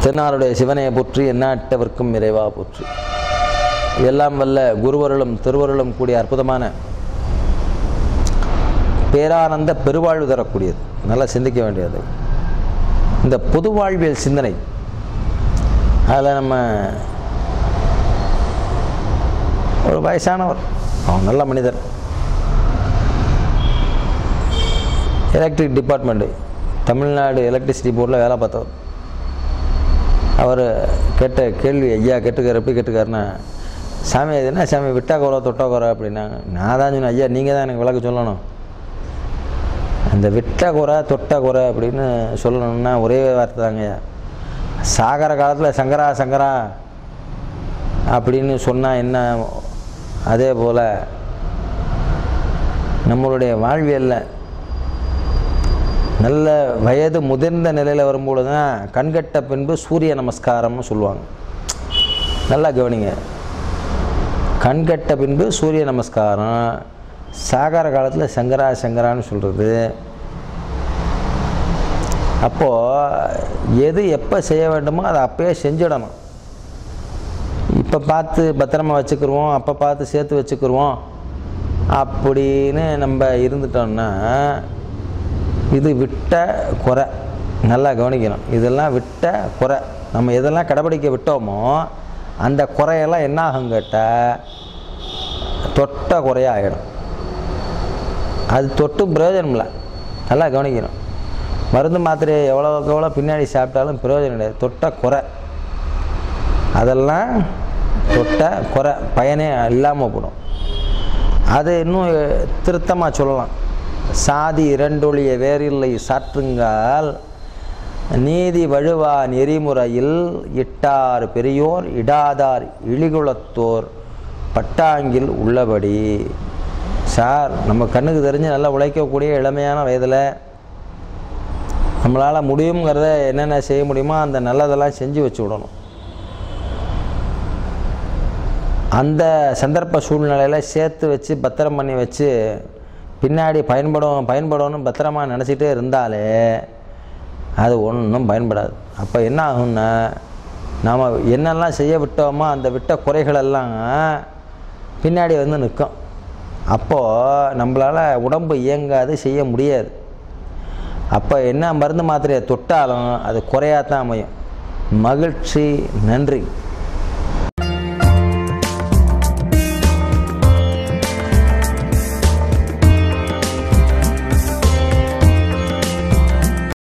தென்னாருடைய சிவனையை போற்றி எந்நாட்டவர்க்கும் இறைவா போற்றி எல்லாம் வல்ல குருவருளும் திருவருளும் கூடிய அற்புதமான பேரானந்த பெருவாழ்வு தரக்கூடியது நல்லா சிந்திக்க வேண்டியது இந்த பொது வாழ்வியல் சிந்தனை அதில் நம்ம ஒரு வயசானவர் அவன் நல்ல மனிதர் எலக்ட்ரிக் டிபார்ட்மெண்ட்டு தமிழ்நாடு எலக்ட்ரிசிட்டி போர்டில் வேலை பார்த்தவர் அவர் கேட்ட கேள்வி ஐயா கேட்டுக்கார் எப்படி கேட்டுக்காருன்னா சாமி இது என்ன சாமி விட்டா குறை தொட்டா குறை அப்படின்னாங்க நான் தான் சொன்னேன் ஐயா நீங்கள் தான் எனக்கு விளக்கு சொல்லணும் அந்த விட்ட குறை தொட்ட குறை அப்படின்னு சொல்லணும்னா ஒரே வார்த்தை தாங்கய்யா சாகர காலத்தில் சங்கரா சங்கரா அப்படின்னு சொன்னால் என்ன அதே போல் நம்மளுடைய வாழ்வியலில் நல்ல வயது முதிர்ந்த நிலையில் வரும்பொழுது தான் கண்கட்ட பின்பு சூரிய நமஸ்காரம்னு சொல்லுவாங்க நல்லா கவனிங்க கண்கட்ட பின்பு சூரிய நமஸ்காரம் சாகர காலத்தில் சங்கரா சங்கரான்னு சொல்கிறது அப்போது எது எப்போ செய்ய வேண்டுமோ அதை அப்பயே செஞ்சிடணும் இப்போ பார்த்து பத்திரமா வச்சுக்கிருவோம் அப்போ பார்த்து சேர்த்து வச்சுக்கிருவோம் அப்படின்னு நம்ம இருந்துட்டோம்னா இது விட்ட குறை நல்லா கவனிக்கணும் இதெல்லாம் விட்ட குறை நம்ம எதெல்லாம் கடைபிடிக்க விட்டோமோ அந்த குறையெல்லாம் என்ன ஆகும் கேட்டால் தொட்ட குறையாக ஆகிடும் அது தொட்டும் பிரயோஜனம் இல்லை நல்லா கவனிக்கணும் மருந்து மாத்திரையை எவ்வளோக்கு எவ்வளோ பின்னாடி சாப்பிட்டாலும் பிரயோஜனம் கிடையாது தொட்ட குறை அதெல்லாம் தொட்ட குறை பயனே இல்லாமல் போடும் அது இன்னும் திருத்தமாக சொல்லலாம் சாதி இரண்டொழிய வேறில்லை சாற்றுங்கால் நீதி வழுவா நெறிமுறையில் இட்டார் பெரியோர் இடாதார் இழிகுலத்தோர் பட்டாங்கில் உள்ளபடி சார் நம்ம கண்ணுக்கு தெரிஞ்சு நல்லா உழைக்கக்கூடிய இளமையான வயதில் நம்மளால் முடியுங்கிறத என்னென்ன செய்ய முடியுமோ அந்த நல்லதெல்லாம் செஞ்சு வச்சு விடணும் அந்த சந்தர்ப்ப சூழ்நிலையில் சேர்த்து வச்சு பத்திரம் பண்ணி வச்சு பின்னாடி பயன்படும் பயன்படும்னு பத்திரமா நினச்சிட்டே இருந்தாலே அது ஒன்றும் பயன்படாது அப்போ என்ன ஆகும்னா நாம் என்னெல்லாம் செய்ய விட்டோமோ அந்த விட்ட குறைகளெல்லாம் பின்னாடி வந்து நிற்கும் அப்போது நம்மளால் உடம்பு இயங்காது செய்ய முடியாது அப்போ என்ன மருந்து மாத்திரையை தொட்டாலும் அது குறையாத்தான் அமையும் மகிழ்ச்சி நன்றி